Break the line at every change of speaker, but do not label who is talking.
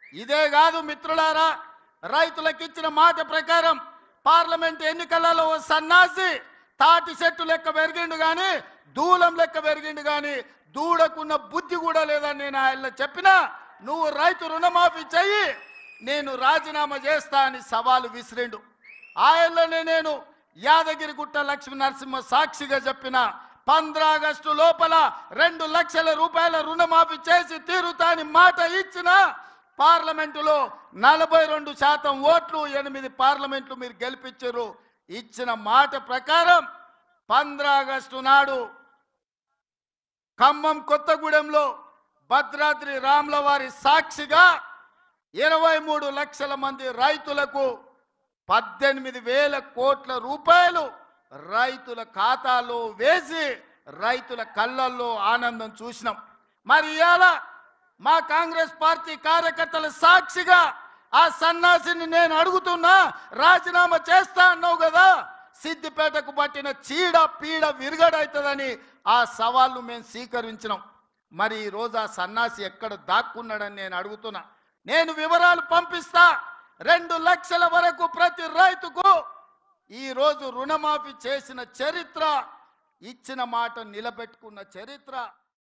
ఇదే కాదు మిత్రులారా రైతులకు ఇచ్చిన మాట ప్రకారం పార్లమెంట్ ఎన్నికలలో ఓ సన్నాసి తాటి చెట్టు లెక్క పెరిగిండు గాని దూలం లెక్క పెరిగిండు గాని దూడకున్న బుద్ధి కూడా లేదని నేను ఆయన చెప్పినా నువ్వు రైతు రుణమాఫీ చెయ్యి నేను రాజీనామా చేస్తా అని సవాలు విసిరిండు ఆయనలోనే నేను యాదగిరిగుట్ట లక్ష్మీ నరసింహ సాక్షిగా చెప్పిన పంద్ర ఆగస్టు లోపల రెండు లక్షల రూపాయల రుణమాఫీ చేసి తీరుతా అని మాట ఇచ్చిన పార్లమెంటులో నలభై రెండు శాతం ఓట్లు ఎనిమిది పార్లమెంట్లు మీరు గెలిపించారు ఇచ్చిన మాట ప్రకారం పంద్ర ఆగస్టు నాడు ఖమ్మం కొత్తగూడెంలో భద్రాద్రి రాముల వారి సాక్షిగా ఇరవై మూడు లక్షల మంది రైతులకు పద్దెనిమిది వేల కోట్ల రూపాయలు రైతుల ఖాతాలో వేసి రైతుల కళ్ళల్లో ఆనందం చూసినాం మరి ఇవాళ మా కాంగ్రెస్ పార్టీ కార్యకర్తల సాక్షిగా ఆ సన్నాసిని నేను అడుగుతున్నా రాజీనామా చేస్తా అన్నావు కదా సిద్దిపేటకు పట్టిన చీడ పీడ విరుగడవుతుందని ఆ సవాళ్ళు మేము స్వీకరించినాం మరి ఈ రోజు ఆ సన్నాసి ఎక్కడ దాక్కున్నాడని నేను అడుగుతున్నా నేను వివరాలు పంపిస్తా రెండు లక్షల వరకు ప్రతి రైతుకు ఈ రోజు రుణమాఫీ చేసిన చరిత్ర ఇచ్చిన మాట నిలబెట్టుకున్న చరిత్ర